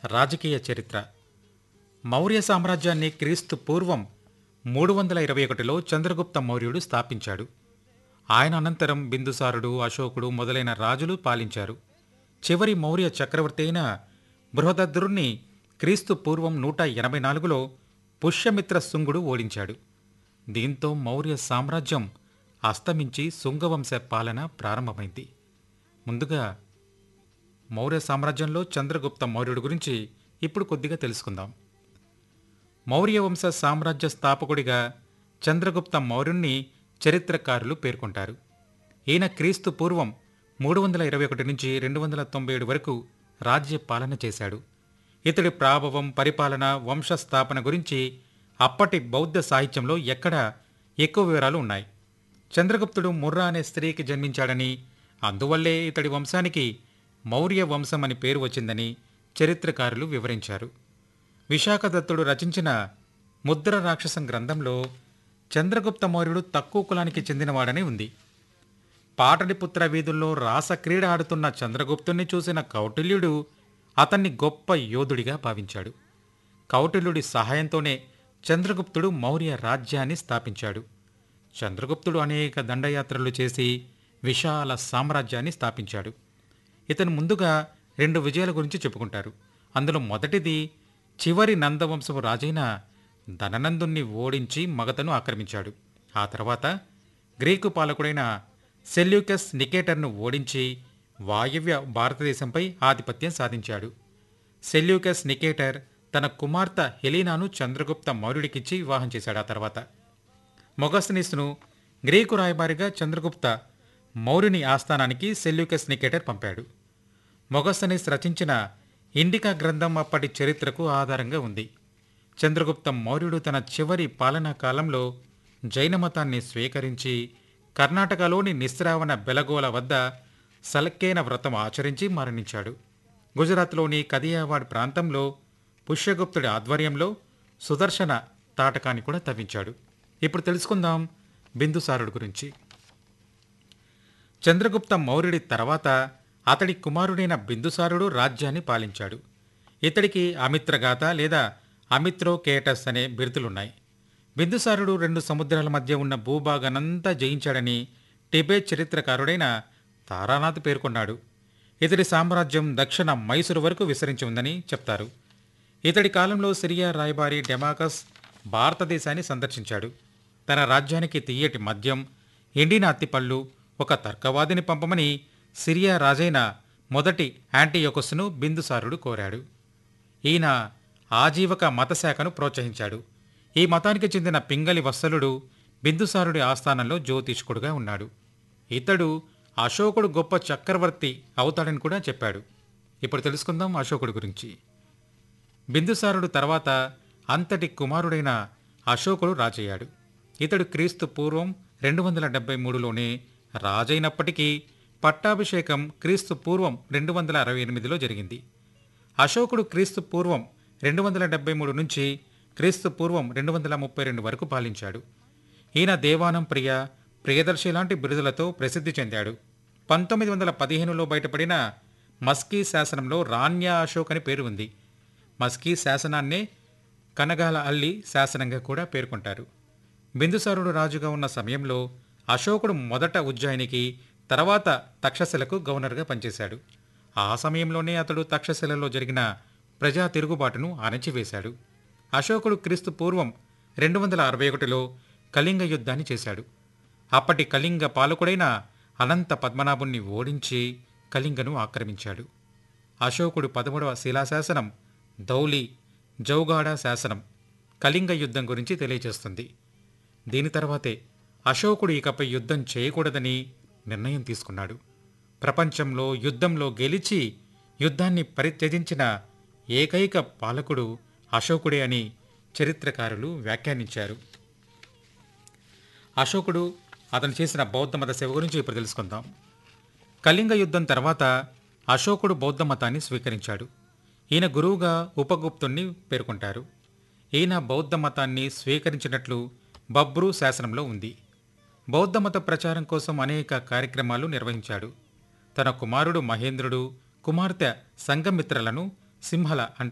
రాజకీయ చరిత్ర మౌర్య సామ్రాజ్యాన్ని క్రీస్తు పూర్వం మూడు వందల ఇరవై ఒకటిలో చంద్రగుప్త మౌర్యుడు స్థాపించాడు ఆయన అనంతరం బిందుసారుడు అశోకుడు మొదలైన రాజులు పాలించారు చివరి మౌర్య చక్రవర్తి అయిన బృహదద్రుణ్ణి క్రీస్తు పూర్వం నూట ఎనభై నాలుగులో పుష్యమిత్ర శుంగుడు ఓడించాడు దీంతో మౌర్య సామ్రాజ్యం అస్తమించి శుంగవంశ పాలన ప్రారంభమైంది ముందుగా మౌర్య సామ్రాజ్యంలో చంద్రగుప్త మౌర్యుడి గురించి ఇప్పుడు కొద్దిగా తెలుసుకుందాం మౌర్య వంశ సామ్రాజ్య స్థాపకుడిగా చంద్రగుప్త మౌర్యుణ్ణి చరిత్రకారులు పేర్కొంటారు ఈయన క్రీస్తు పూర్వం మూడు వందల ఇరవై ఒకటి నుంచి రెండు వందల తొంభై ఏడు వరకు రాజ్య పాలన చేశాడు ఇతడి ప్రాభవం పరిపాలన వంశస్థాపన గురించి అప్పటి బౌద్ధ సాహిత్యంలో ఎక్కడ ఎక్కువ వివరాలు ఉన్నాయి చంద్రగుప్తుడు ముర్రా అనే స్త్రీకి జన్మించాడని అందువల్లే ఇతడి వంశానికి మౌర్య వంశం అని పేరు వచ్చిందని చరిత్రకారులు వివరించారు విశాఖదత్తుడు రచించిన ముద్ర రాక్షసం గ్రంథంలో చంద్రగుప్త మౌర్యుడు తక్కువ కులానికి చెందినవాడని ఉంది పాటలిపుత్ర వీధుల్లో రాసక్రీడ ఆడుతున్న చంద్రగుప్తుణ్ణి చూసిన కౌటిల్యుడు అతన్ని గొప్ప యోధుడిగా భావించాడు కౌటిల్యుడి సహాయంతోనే చంద్రగుప్తుడు మౌర్య రాజ్యాన్ని స్థాపించాడు చంద్రగుప్తుడు అనేక దండయాత్రలు చేసి విశాల సామ్రాజ్యాన్ని స్థాపించాడు ఇతను ముందుగా రెండు విజయాల గురించి చెప్పుకుంటారు అందులో మొదటిది చివరి నందవంశపు రాజైన ధననందుణ్ణి ఓడించి మగతను ఆక్రమించాడు ఆ తర్వాత గ్రీకు పాలకుడైన సెల్యూకస్ నికేటర్ను ఓడించి వాయవ్య భారతదేశంపై ఆధిపత్యం సాధించాడు సెల్యూకస్ నికేటర్ తన కుమార్తె హెలీనాను చంద్రగుప్త మౌర్యుడికిచ్చి వివాహం చేశాడు ఆ తర్వాత మొగస్తనీస్ను గ్రీకు రాయబారిగా చంద్రగుప్త మౌర్యుని ఆస్థానానికి సెల్యూకస్ నికేటర్ పంపాడు మొగస్తనీస్ రచించిన ఇండికా గ్రంథం అప్పటి చరిత్రకు ఆధారంగా ఉంది చంద్రగుప్త మౌర్యుడు తన చివరి పాలనా కాలంలో జైన మతాన్ని స్వీకరించి కర్ణాటకలోని నిస్రావణ బెలగోల వద్ద సలక్కేన వ్రతం ఆచరించి మరణించాడు గుజరాత్లోని కదియావాడ్ ప్రాంతంలో పుష్యగుప్తుడి ఆధ్వర్యంలో సుదర్శన తాటకాన్ని కూడా తవ్వించాడు ఇప్పుడు తెలుసుకుందాం బిందుసారుడు గురించి చంద్రగుప్త మౌర్యుడి తర్వాత అతడి కుమారుడైన బిందుసారుడు రాజ్యాన్ని పాలించాడు ఇతడికి అమిత్రగాథ లేదా అమిత్రోకేటస్ అనే బిరుదులున్నాయి బిందుసారుడు రెండు సముద్రాల మధ్య ఉన్న భూభాగానంతా జయించాడని టిబెట్ చరిత్రకారుడైన తారానాథ్ పేర్కొన్నాడు ఇతడి సామ్రాజ్యం దక్షిణ మైసూరు వరకు విస్తరించి ఉందని చెప్తారు ఇతడి కాలంలో సిరియా రాయబారి డెమాకస్ భారతదేశాన్ని సందర్శించాడు తన రాజ్యానికి తీయటి మద్యం ఎండిన అత్తిపళ్ళు ఒక తర్కవాదిని పంపమని సిరియా రాజైన మొదటి యాంటీయోకస్ను బిందుసారుడు కోరాడు ఈయన ఆజీవక మతశాఖను ప్రోత్సహించాడు ఈ మతానికి చెందిన పింగళి వత్సలుడు బిందుసారుడి ఆస్థానంలో జ్యోతిష్కుడుగా ఉన్నాడు ఇతడు అశోకుడు గొప్ప చక్రవర్తి అవుతాడని కూడా చెప్పాడు ఇప్పుడు తెలుసుకుందాం అశోకుడి గురించి బిందుసారుడు తర్వాత అంతటి కుమారుడైన అశోకుడు రాజయ్యాడు ఇతడు క్రీస్తు పూర్వం రెండు వందల డెబ్బై మూడులోనే రాజైనప్పటికీ పట్టాభిషేకం క్రీస్తు పూర్వం రెండు వందల అరవై ఎనిమిదిలో జరిగింది అశోకుడు క్రీస్తు పూర్వం రెండు వందల డెబ్బై మూడు నుంచి క్రీస్తు పూర్వం రెండు వందల ముప్పై రెండు వరకు పాలించాడు ఈయన దేవానం ప్రియ ప్రియదర్శి లాంటి బిరుదులతో ప్రసిద్ధి చెందాడు పంతొమ్మిది వందల పదిహేనులో బయటపడిన మస్కీ శాసనంలో రాణ్య అశోక్ అని పేరు ఉంది మస్కీ శాసనాన్నే కనగాల అల్లి శాసనంగా కూడా పేర్కొంటారు బిందుసారుడు రాజుగా ఉన్న సమయంలో అశోకుడు మొదట ఉజ్జయినికి తర్వాత తక్షశిలకు గవర్నర్గా పనిచేశాడు ఆ సమయంలోనే అతడు తక్షశిలలో జరిగిన ప్రజా తిరుగుబాటును అణచివేశాడు అశోకుడు క్రీస్తు పూర్వం రెండు వందల అరవై ఒకటిలో కళింగ యుద్ధాన్ని చేశాడు అప్పటి కళింగ పాలకుడైన అనంత పద్మనాభుణ్ణి ఓడించి కళింగను ఆక్రమించాడు అశోకుడు పదమూడవ శిలాశాసనం ధౌలి జౌగాడ శాసనం కళింగ యుద్ధం గురించి తెలియజేస్తుంది దీని తర్వాతే అశోకుడు ఇకపై యుద్ధం చేయకూడదని నిర్ణయం తీసుకున్నాడు ప్రపంచంలో యుద్ధంలో గెలిచి యుద్ధాన్ని పరిత్యజించిన ఏకైక పాలకుడు అశోకుడే అని చరిత్రకారులు వ్యాఖ్యానించారు అశోకుడు అతను చేసిన బౌద్ధ మత సేవ గురించి ఇప్పుడు తెలుసుకుందాం కళింగ యుద్ధం తర్వాత అశోకుడు బౌద్ధ మతాన్ని స్వీకరించాడు ఈయన గురువుగా ఉపగుప్తుణ్ణి పేర్కొంటారు ఈయన బౌద్ధ మతాన్ని స్వీకరించినట్లు బబ్రు శాసనంలో ఉంది బౌద్ధ మత ప్రచారం కోసం అనేక కార్యక్రమాలు నిర్వహించాడు తన కుమారుడు మహేంద్రుడు కుమార్తె సంఘమిత్రలను సింహల అంటే